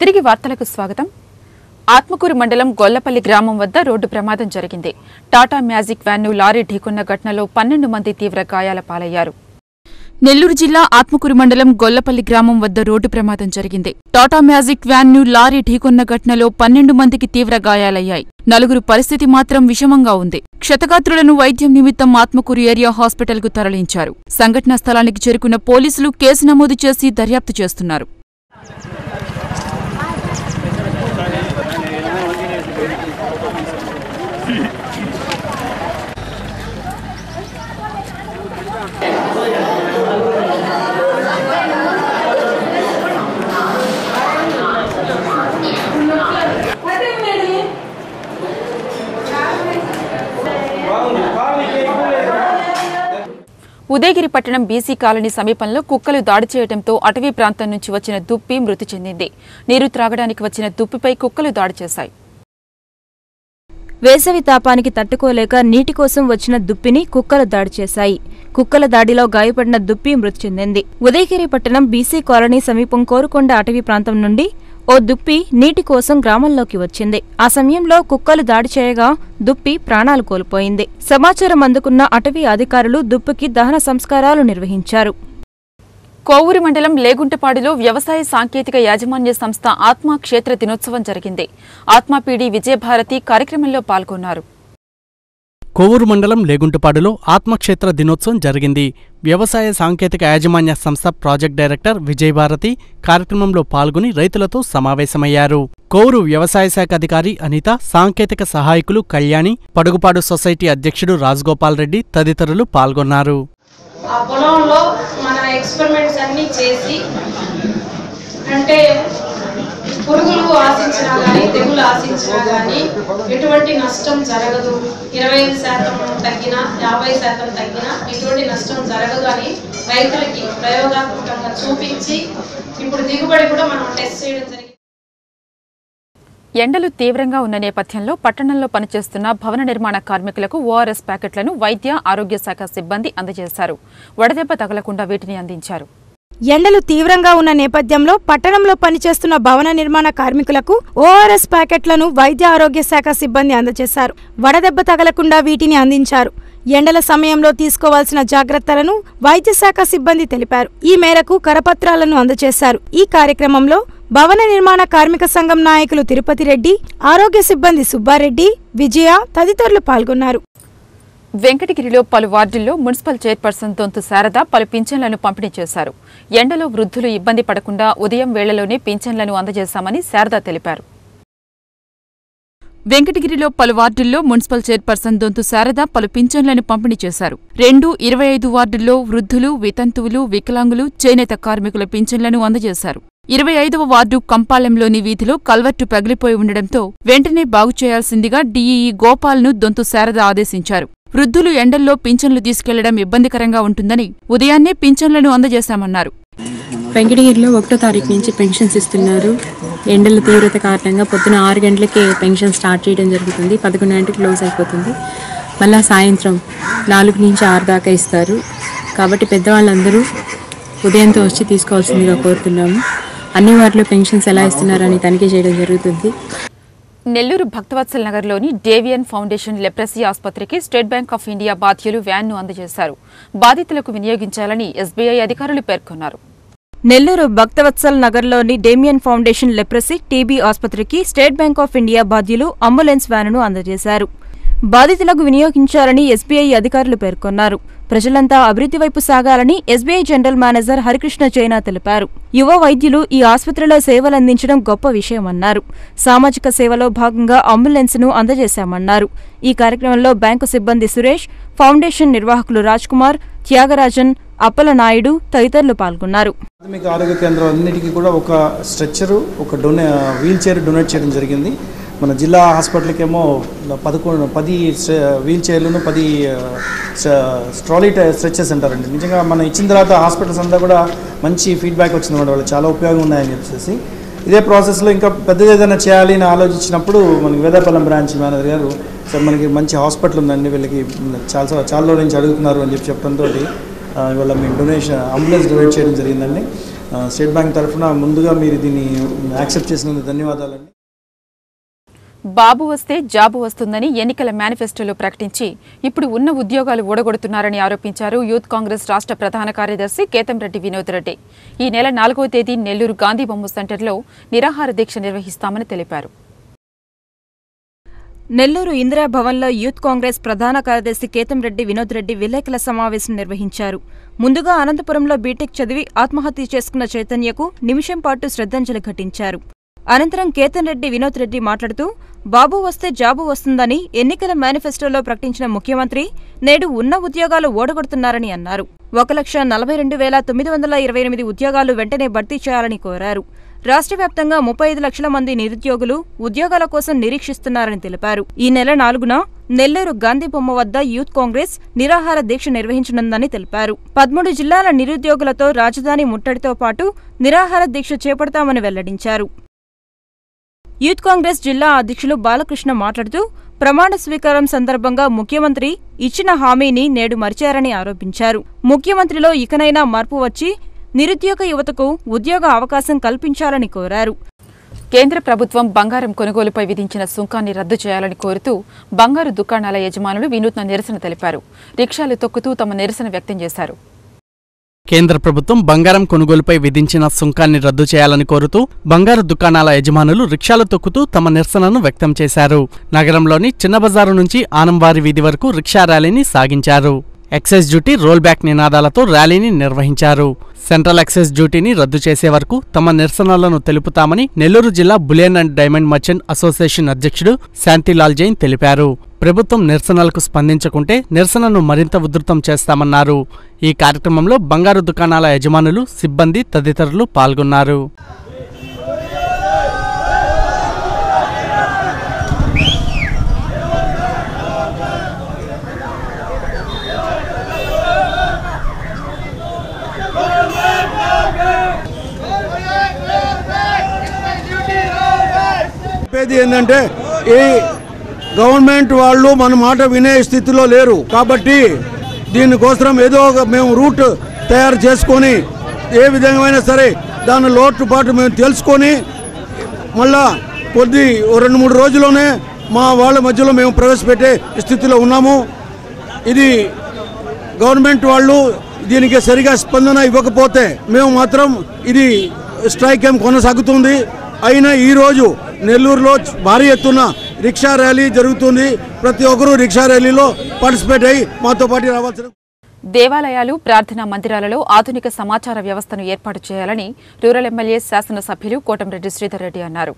తిరిగి వార్తలకు స్వాగతం ఆత్మకూరు మండలం గొల్లపల్లి గ్రామం వద్ద రోడ్డు ప్రమాదం జరిగింది టాటా మ్యాజిక్ వ్యాన్ను లారీ ఢీకొన్న ఘటనలో పన్నెండు మంది తీవ్ర గాయాల పాలయ్యారు నెల్లూరు జిల్లా ఆత్మకూరు మండలం గొల్లపల్లి గ్రామం వద్ద రోడ్డు ప్రమాదం జరిగింది టాటా మ్యాజిక్ వ్యాన్ను లారీ ఢీకొన్న ఘటనలో పన్నెండు మందికి తీవ్ర గాయాలయ్యాయి నలుగురు పరిస్థితి మాత్రం విషమంగా ఉంది క్షతగాత్రులను వైద్యం నిమిత్తం ఆత్మకూరు ఏరియా హాస్పిటల్కు తరలించారు సంఘటనా స్థలానికి చేరుకున్న పోలీసులు కేసు నమోదు చేసి దర్యాప్తు చేస్తున్నారు ఉదయగిరి పట్టణం బీసీ కాలనీ సమీపంలో కుక్కలు దాడి చేయడంతో అటవీ ప్రాంతం నుంచి వచ్చిన దుప్పి మృతి చెందింది నీరు త్రాగడానికి వచ్చిన దుప్పిపై కుక్కలు దాడి చేశాయి వేసవి తాపానికి తట్టుకోలేక నీటి కోసం వచ్చిన దుప్పిని కుక్కలు దాడి చేశాయి కుక్కల దాడిలో గాయపడిన దుప్పి మృతి చెందింది ఉదయగిరి పట్టణం బీసీ కాలనీ సమీపం కోరుకొండ అటవీ ప్రాంతం నుండి ఓ దుప్పి నీటి కోసం గ్రామంలోకి వచ్చింది ఆ సమయంలో కుక్కలు దాడి చేయగా దుప్పి ప్రాణాలు కోల్పోయింది సమాచారం అందుకున్న అటవీ అధికారులు దుప్పికి దహన సంస్కారాలు నిర్వహించారు కోవూరు మండలం లేగుంటపాడులో వ్యవసాయ సాంకేతిక యాజమాన్య సంస్థ ఆత్మ క్షేత్ర దినోత్సవం జరిగింది ఆత్మ పీడి విజయభారతి కార్యక్రమంలో పాల్గొన్నారు కోవూరు మండలం లేగుంటుపాడులో ఆత్మక్షేత్ర దినోత్సవం జరిగింది వ్యవసాయ సాంకేతిక యాజమాన్య సంస్థ ప్రాజెక్ట్ డైరెక్టర్ విజయభారతి కార్యక్రమంలో పాల్గొని రైతులతో సమావేశమయ్యారు కోవూరు వ్యవసాయ శాఖ అధికారి అనిత సాంకేతిక సహాయకులు కళ్యాణి పడుగుపాడు సొసైటీ అధ్యక్షుడు రాజగోపాల్ రెడ్డి తదితరులు పాల్గొన్నారు ఆ పొలంలో మన ఎక్స్పెరిమెంట్స్ అన్నీ చేసి అంటే పురుగులు ఆశించినా కానీ తెగులు ఆశించినా కానీ ఎటువంటి నష్టం జరగదు ఇరవై ఐదు శాతం తగ్గినా యాభై శాతం తగ్గినా ఎటువంటి నష్టం జరగదు అని రైతులకి ప్రయోగాత్మకంగా చూపించి ఇప్పుడు దిగుబడి కూడా మనం టెస్ట్ చేయడం జరిగింది ఎండలు తీవ్రంగా ఉన్న నేపథ్యంలో పట్టణంలో పనిచేస్తున్న భవన నిర్మాణ కార్మికులకు ఓఆర్ఎస్ ప్యాకెట్లను వైద్య ఆరోగ్య శాఖ సిబ్బంది అందజేశారు వడదెబ్బ తగలకుండా వీటిని అందించారు ఎండలు తీవ్రంగా ఉన్న నేపథ్యంలో పట్టణంలో పనిచేస్తున్న భవన నిర్మాణ కార్మికులకు ఓఆర్ఎస్ ప్యాకెట్లను వైద్య ఆరోగ్య శాఖ సిబ్బంది అందజేశారు వడదెబ్బ తగలకుండా వీటిని అందించారు ఎండల సమయంలో తీసుకోవాల్సిన జాగ్రత్తలను వైద్య శాఖ సిబ్బంది తెలిపారు ఈ మేరకు కరపత్రాలను అందజేశారు ఈ కార్యక్రమంలో భవన నిర్మాణ కార్మిక సంఘం నాయకులు తిరుపతి రెడ్డి ఆరోగ్య సిబ్బంది సుబ్బారెడ్డి విజయ తదితరులు పాల్గొన్నారు వెంకటగిరిలో పలు వార్డుల్లో మున్సిపల్ చైర్పర్సన్ దొంతు శారద పలు పింఛన్లను పంపిణీ చేశారు ఎండలో వృద్ధులు ఇబ్బంది పడకుండా ఉదయం వేళలోనే పింఛన్లను అందజేశామని శారద తెలిపారు వెంకటగిరిలో పలు వార్డుల్లో మున్సిపల్ చైర్పర్సన్ దొంతు శారద పలు పింఛన్లను పంపిణీ చేశారు రెండు ఇరవై ఐదు వార్డుల్లో వృద్ధులు వితంతువులు వికలాంగులు చేనేత కార్మికుల పింఛన్లను అందజేశారు ఇరవై ఐదవ వార్డు కంపాలెంలోని వీధిలో కల్వర్టు పగిలిపోయి ఉండడంతో వెంటనే బాగు చేయాల్సిందిగా డీఈఈ గోపాల్ను దొంతు శారద ఆదేశించారు వృద్ధులు ఎండల్లో పింఛన్లు తీసుకెళ్లడం ఇబ్బందికరంగా ఉంటుందని ఉదయాన్నే పింఛన్లను అందజేశామన్నారు వెంకటగిరిలో ఒకటో తారీఖు నుంచి పెన్షన్స్ ఇస్తున్నారు ఎండల తీవ్రత కారణంగా పొద్దున ఆరు గంటలకే పెన్షన్ స్టార్ట్ చేయడం జరుగుతుంది పదకొండు గంటలకు క్లోజ్ అయిపోతుంది మళ్ళా సాయంత్రం నాలుగు నుంచి ఆరు దాకా ఇస్తారు కాబట్టి పెద్దవాళ్ళందరూ ఉదయంతో వచ్చి తీసుకోవాల్సిందిగా కోరుతున్నాము అన్ని వారిలో పెన్షన్స్ ఎలా ఇస్తున్నారని తనిఖీ చేయడం జరుగుతుంది నెల్లూరు భక్తవత్సల్ నగర్లోని డేవియన్ ఫౌండేషన్ లెప్రసీ ఆసుపత్రికి స్టేట్ బ్యాంక్ ఆఫ్ ఇండియా బాధ్యులు వ్యాన్ను అందజేశారు బాధితులకు వినియోగించాలని ఎస్బీఐ అధికారులు పేర్కొన్నారు నెల్లూరు భక్తవత్సల్ నగర్లోని డేమియన్ ఫౌండేషన్ లెప్రసీ టీబీ ఆసుపత్రికి స్టేట్ బ్యాంక్ ఆఫ్ ఇండియా బాధ్యులు అంబులెన్స్ వ్యానును అందజేశారు బాధితులకు వినియోగించాలని ఎస్బీఐ అధికారులు పేర్కొన్నారు ప్రజలంతా అభివృద్ధి వైపు సాగాలని ఎస్బీఐ జనరల్ మేనేజర్ హరికృష్ణ చైనా తెలిపారు యువ వైద్యులు ఈ ఆసుపత్రిలో సేవలందించడం గొప్ప విషయమన్నారు సామాజిక సేవలో భాగంగా అంబులెన్స్ను అందజేశామన్నారు ఈ కార్యక్రమంలో బ్యాంకు సిబ్బంది సురేష్ ఫౌండేషన్ నిర్వాహకులు రాజ్ కుమార్ త్యాగరాజన్ అప్పల నాయుడు తదితరులు పాల్గొన్నారు ప్రాథమిక ఆరోగ్య కేంద్రం అన్నిటికీ కూడా ఒక స్ట్రెచ్చరు ఒక డొనే వీల్ చైర్ డొనేట్ చేయడం జరిగింది మన జిల్లా హాస్పిటల్కి ఏమో పదకొండు పది వీల్ చైర్లను పది స్ట్రాలీ స్ట్రెచెస్ అంటారండి నిజంగా మనం ఇచ్చిన తర్వాత హాస్పిటల్స్ అంతా కూడా మంచి ఫీడ్బ్యాక్ వచ్చింది అన్నమాట వాళ్ళు చాలా ఉపయోగం ఉన్నాయని చెప్పేసి ఇదే ప్రాసెస్లో ఇంకా పెద్దది ఏదైనా చేయాలి అని ఆలోచించినప్పుడు మనకి వేదాపల్లం బ్రాంచ్ మేనేజర్ గారు సార్ మనకి మంచి హాస్పిటల్ ఉందండి వీళ్ళకి చాలా చాలా రోజుల నుంచి అడుగుతున్నారు అని చెప్పి చెప్పడంతో ఇవాళ మేము డొనేషన్ అంబులెన్స్ డొనేట్ చేయడం జరిగిందండి ఆ, స్టేట్ బ్యాంక్ తరఫున ముందుగా మీరు దీన్ని యాక్సెప్ట్ చేసినందుకు ధన్యవాదాలండి బాబు వస్తే జాబు వస్తుందని ఎన్నికల మేనిఫెస్టోలో ప్రకటించి ఇప్పుడు ఉన్న ఉద్యోగాలు ఊడగొడుతున్నారని ఆరోపించారు యూత్ కాంగ్రెస్ రాష్ట్ర ప్రధాన కార్యదర్శి కేతంరెడ్డి వినోద్ రెడ్డి ఈ నెల నాలుగవ తేదీ నెల్లూరు గాంధీ బొమ్మ సెంటర్లో నిరాహార దీక్ష నిర్వహిస్తామని తెలిపారు నెల్లూరు ఇందిరా భవన్లో యూత్ కాంగ్రెస్ ప్రధాన కార్యదర్శి కేతంరెడ్డి వినోద్ రెడ్డి విలేకరుల సమావేశం నిర్వహించారు ముందుగా అనంతపురంలో బీటెక్ చదివి ఆత్మహత్య చేసుకున్న చైతన్యకు నిమిషం పాటు శ్రద్ధాంజలి ఘటించారు అనంతరం కేతన్ రెడ్డి వినోద్ రెడ్డి మాట్లాడుతూ బాబు వస్తే జాబు వస్తుందని ఎన్నికల మేనిఫెస్టోలో ప్రకటించిన ముఖ్యమంత్రి నేడు ఉన్న ఉద్యోగాలు ఓడగొడుతున్నారని అన్నారు ఒక లక్ష నలభై రెండు వేల తొమ్మిది వందల ఇరవై ఎనిమిది ఉద్యోగాలు వెంటనే భర్తీ చేయాలని కోరారు రాష్ట్ర వ్యాప్తంగా ముప్పై ఐదు లక్షల మంది నిరుద్యోగులు ఉద్యోగాల కోసం నిరీక్షిస్తున్నారని తెలిపారు ఈ నెల నాలుగున నెల్లూరు గాంధీ బొమ్మ వద్ద యూత్ కాంగ్రెస్ నిరాహార దీక్ష నిర్వహించనుందని తెలిపారు పదమూడు జిల్లాల నిరుద్యోగులతో రాజధాని ముట్టడితో పాటు నిరాహార దీక్ష చేపడతామని వెల్లడించారు యూత్ కాంగ్రెస్ జిల్లా అధ్యక్షులు బాలకృష్ణ మాట్లాడుతూ ప్రమాణ స్వీకారం సందర్భంగా ముఖ్యమంత్రి ఇచ్చిన హామీని నేడు మరిచారని ఆరోపించారు ముఖ్యమంత్రిలో ఇకనైనా మార్పు వచ్చి నిరుద్యోగ యువతకు ఉద్యోగ అవకాశం కల్పించాలని కోరారు కేంద్ర ప్రభుత్వం బంగారం కొనుగోలుపై విధించిన సుంకాన్ని రద్దు చేయాలని కోరుతూ బంగారు దుకాణాల యజమానులు వినూత్న నిరసన తెలిపారు రిక్షాలు తొక్కుతూ తమ నిరసన వ్యక్తం చేశారు కేంద్ర ప్రభుత్వం బంగారం కొనుగోలుపై విధించిన సుంకాన్ని రద్దు చేయాలని కోరుతూ బంగారు దుకాణాల యజమానులు రిక్షాలు తొక్కుతూ తమ నిరసనను వ్యక్తం చేశారు నగరంలోని చిన్న బజారు నుంచి ఆనంవారి వీధి వరకు రిక్షా ర్యాలీని సాగించారు ఎక్సైజ్ డ్యూటీ రోల్ బ్యాక్ నినాదాలతో ర్యాలీని నిర్వహించారు సెంట్రల్ ఎక్సైజ్ డ్యూటీని రద్దు చేసే వరకు తమ నిరసనలను తెలుపుతామని నెల్లూరు జిల్లా bullion and diamond merchant association అధ్యక్షుడు శాంతిలాల్ జైన్ తెలిపారు ప్రభుత్వం నిరసనలకు స్పందించకుంటే నిరసనను మరింత ఉధృతం చేస్తామన్నారు ఈ కార్యక్రమంలో బంగారు దుకాణాల యజమానులు సిబ్బంది తదితరులు పాల్గొన్నారు చెప్పేది ఏంటంటే ఈ గవర్నమెంట్ వాళ్ళు మన మాట వినే స్థితిలో లేరు కాబట్టి దీనికోసం ఏదో ఒక మేము రూట్ తయారు చేసుకొని ఏ విధంగా సరే దాని లోటుపాటు మేము తెలుసుకొని మళ్ళా కొద్ది ఓ రెండు మూడు రోజుల్లోనే మా వాళ్ళ మధ్యలో మేము ప్రవేశపెట్టే స్థితిలో ఉన్నాము ఇది గవర్నమెంట్ వాళ్ళు దీనికి సరిగా స్పందన ఇవ్వకపోతే మేము మాత్రం ఇది స్ట్రైక్ ఏం కొనసాగుతుంది అయినా ఈరోజు నెల్లూరులో భారీ ఎత్తున రిక్షా ర్యాలీ జరుగుతుంది ప్రతి ఒక్కరూ రిక్షా ర్యాలీలో పార్టిసిపేట్ అయ్యి మాతో పాటు రావాల్సిన దేవాలయాలు ప్రార్థనా మందిరాలలో ఆధునిక సమాచార వ్యవస్థను ఏర్పాటు చేయాలని రూరల్ ఎమ్మెల్యే శాసనసభ్యులు కోటంరెడ్డి శ్రీధర్ రెడ్డి అన్నారు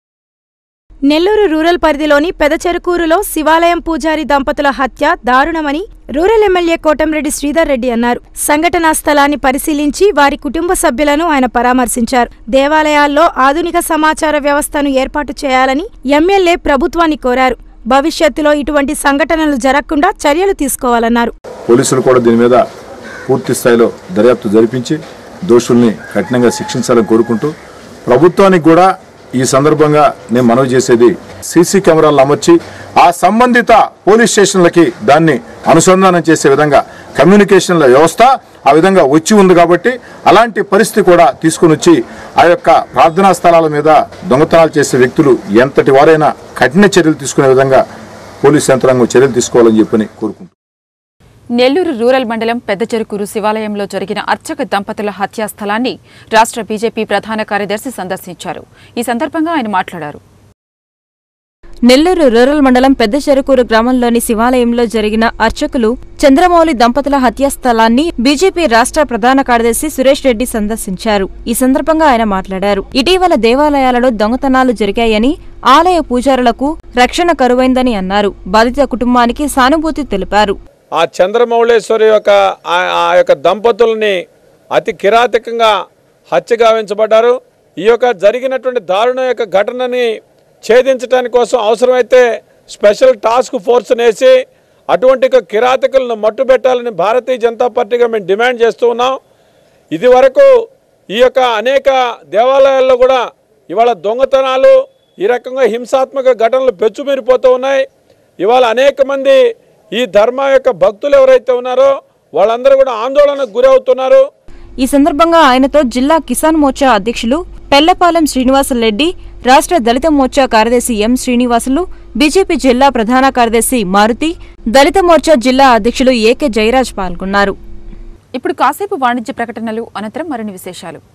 నెల్లూరు రూరల్ పరిధిలోని పెదచెరుకూరులో శివాలయం పూజారి దంపతుల హత్య దారుణమని రూరల్ ఎమ్మెల్యే కోటంరెడ్డి శ్రీధర్ రెడ్డి అన్నారు సంఘటనా స్థలాన్ని పరిశీలించి వారి కుటుంబ సభ్యులను ఆయన పరామర్శించారు దేవాలయాల్లో ఆధునిక సమాచార వ్యవస్థను ఏర్పాటు చేయాలని ఎమ్మెల్యే ప్రభుత్వాన్ని కోరారు భవిష్యత్తులో ఇటువంటి సంఘటనలు జరగకుండా చర్యలు తీసుకోవాలన్నారు పోలీసులు కూడా దీని మీద పూర్తి స్థాయిలో దర్యాప్తు జరిపించి దోషుల్ని కఠినంగా శిక్షించాలని కోరుకుంటూ ప్రభుత్వానికి కూడా ఈ సందర్భంగా నేను మనవి చేసేది సీసీ కెమెరాలను అమర్చి ఆ సంబంధిత పోలీస్ స్టేషన్లకి దాన్ని అనుసంధానం చేసే విధంగా కమ్యూనికేషన్ల వ్యవస్థ ఆ విధంగా వచ్చి ఉంది కాబట్టి అలాంటి పరిస్థితి కూడా తీసుకుని వచ్చి ఆ యొక్క ప్రార్థనా స్థలాల మీద దొంగతనాలు చేసే వ్యక్తులు ఎంతటి వారైనా కఠిన చర్యలు తీసుకునే విధంగా పోలీస్ యంత్రాంగం చర్యలు తీసుకోవాలని చెప్పని కోరుకుంటున్నాను నెల్లూరు రూరల్ మండలం పెద్దచెరుకూరు శివాలయంలో జరిగిన అర్చక దంపతుల హత్యా స్థలాన్ని రాష్ట్ర బీజేపీ ప్రధాన కార్యదర్శి సందర్శించారు ఈ సందర్భంగా ఆయన మాట్లాడారు నెల్లూరు రూరల్ మండలం పెద్ద చెరుకూరు గ్రామంలోని శివాలయంలో జరిగిన అర్చకులు చంద్రమౌళి దంపతుల హత్యా స్థలాన్ని బీజేపీ రాష్ట్ర ప్రధాన కార్యదర్శి సురేష్ రెడ్డి సందర్శించారు ఈ సందర్భంగా ఆయన మాట్లాడారు ఇటీవల దేవాలయాలలో దొంగతనాలు జరిగాయని ఆలయ పూజారులకు రక్షణ కరువైందని అన్నారు బాధిత కుటుంబానికి సానుభూతి తెలిపారు ఆ చంద్రమౌళేశ్వరి యొక్క ఆ- ఆ యొక్క దంపతుల్ని అతి కిరాతకంగా హత్య గావించబడ్డారు ఈ యొక్క జరిగినటువంటి దారుణ యొక్క ఘటనని ఛేదించడానికి కోసం అవసరమైతే స్పెషల్ టాస్క్ ఫోర్స్ వేసి అటువంటి యొక్క కిరాతకులను మట్టుబెట్టాలని భారతీయ జనతా పార్టీగా మేము డిమాండ్ చేస్తూ ఉన్నాం ఇది వరకు ఈ యొక్క అనేక దేవాలయాల్లో కూడా ఇవాళ దొంగతనాలు ఈ రకంగా హింసాత్మక ఘటనలు పెచ్చుమీరిపోతూ ఉన్నాయి ఇవాళ అనేక మంది ఈ ధర్మ యొక్క భక్తులు ఎవరైతే ఉన్నారో వాళ్ళందరూ కూడా ఆందోళనకు గురవుతున్నారు ఈ సందర్భంగా ఆయనతో జిల్లా కిసాన్ మోర్చా అధ్యక్షులు పెళ్లపాలెం శ్రీనివాసరెడ్డి రాష్ట్ర దళిత మోర్చా కార్యదర్శి ఎం శ్రీనివాసులు బీజేపీ జిల్లా ప్రధాన కార్యదర్శి మారుతి దళిత మోర్చా జిల్లా అధ్యక్షులు ఏకే జయరాజ్ పాల్గొన్నారు ఇప్పుడు కాసేపు వాణిజ్య ప్రకటనలు అనంతరం మరిన్ని విశేషాలు